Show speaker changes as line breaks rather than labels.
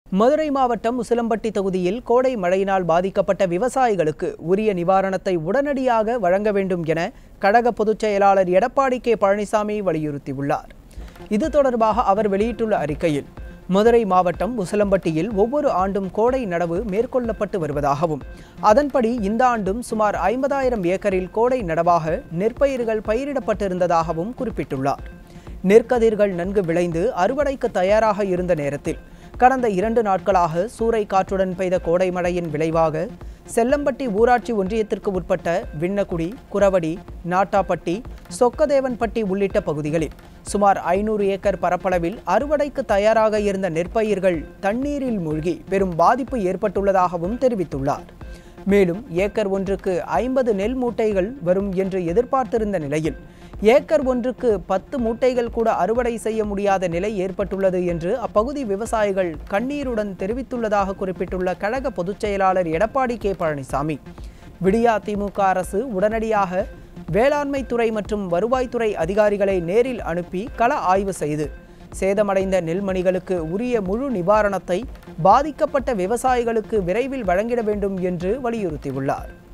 மதுரை மாவட்டம் உசிலம்பட்டி தொகுதியில் கோடை மழையினால் பாதிக்கப்பட்ட விவசாயிகளுக்கு உரிய நிவாரணத்தை உடனடியாக வழங்க வேண்டும் என கழக பொதுச் செயலாளர் எடப்பாடி கே பழனிசாமி வலியுறுத்தியுள்ளார் இது தொடர்பாக அவர் வெளியிட்டுள்ள அறிக்கையில் மதுரை மாவட்டம் உசிலம்பட்டியில் ஒவ்வொரு ஆண்டும் கோடை நடவு மேற்கொள்ளப்பட்டு வருவதாகவும் அதன்படி இந்த ஆண்டும் சுமார் ஐம்பதாயிரம் ஏக்கரில் கோடை நடவாக நெற்பயிர்கள் பயிரிடப்பட்டிருந்ததாகவும் குறிப்பிட்டுள்ளார் நெற்கதிர்கள் நன்கு விளைந்து அறுவடைக்கு தயாராக இருந்த நேரத்தில் கடந்த இரண்டு நாட்களாக சூறை காற்றுடன் பெய்த கோடை மழையின் விளைவாக செல்லம்பட்டி ஊராட்சி ஒன்றியத்திற்கு உட்பட்ட விண்ணக்குடி குரவடி நாட்டாப்பட்டி சொக்கதேவன்பட்டி உள்ளிட்ட பகுதிகளில் சுமார் ஐநூறு ஏக்கர் பரப்பளவில் அறுவடைக்கு தயாராக இருந்த நெற்பயிர்கள் தண்ணீரில் மூழ்கி பெரும் பாதிப்பு ஏற்பட்டுள்ளதாகவும் தெரிவித்துள்ளார் மேலும் ஏக்கர் ஒன்றுக்கு ஐம்பது நெல் மூட்டைகள் வரும் என்று எதிர்பார்த்திருந்த நிலையில் ஏக்கர் ஒன்றுக்கு பத்து மூட்டைகள் கூட அறுவடை செய்ய முடியாத நிலை ஏற்பட்டுள்ளது என்று அப்பகுதி விவசாயிகள் கண்ணீருடன் தெரிவித்துள்ளதாக குறிப்பிட்டுள்ள கழக பொதுச் செயலாளர் எடப்பாடி கே பழனிசாமி விடியா திமுக அரசு உடனடியாக வேளாண்மை துறை மற்றும் வருவாய்த்துறை அதிகாரிகளை நேரில் அனுப்பி கள ஆய்வு செய்து சேதமடைந்த நெல்மணிகளுக்கு உரிய முழு நிவாரணத்தை பாதிக்கப்பட்ட விவசாயிகளுக்கு விரைவில் வழங்கிட வேண்டும் என்று வலியுறுத்தியுள்ளார்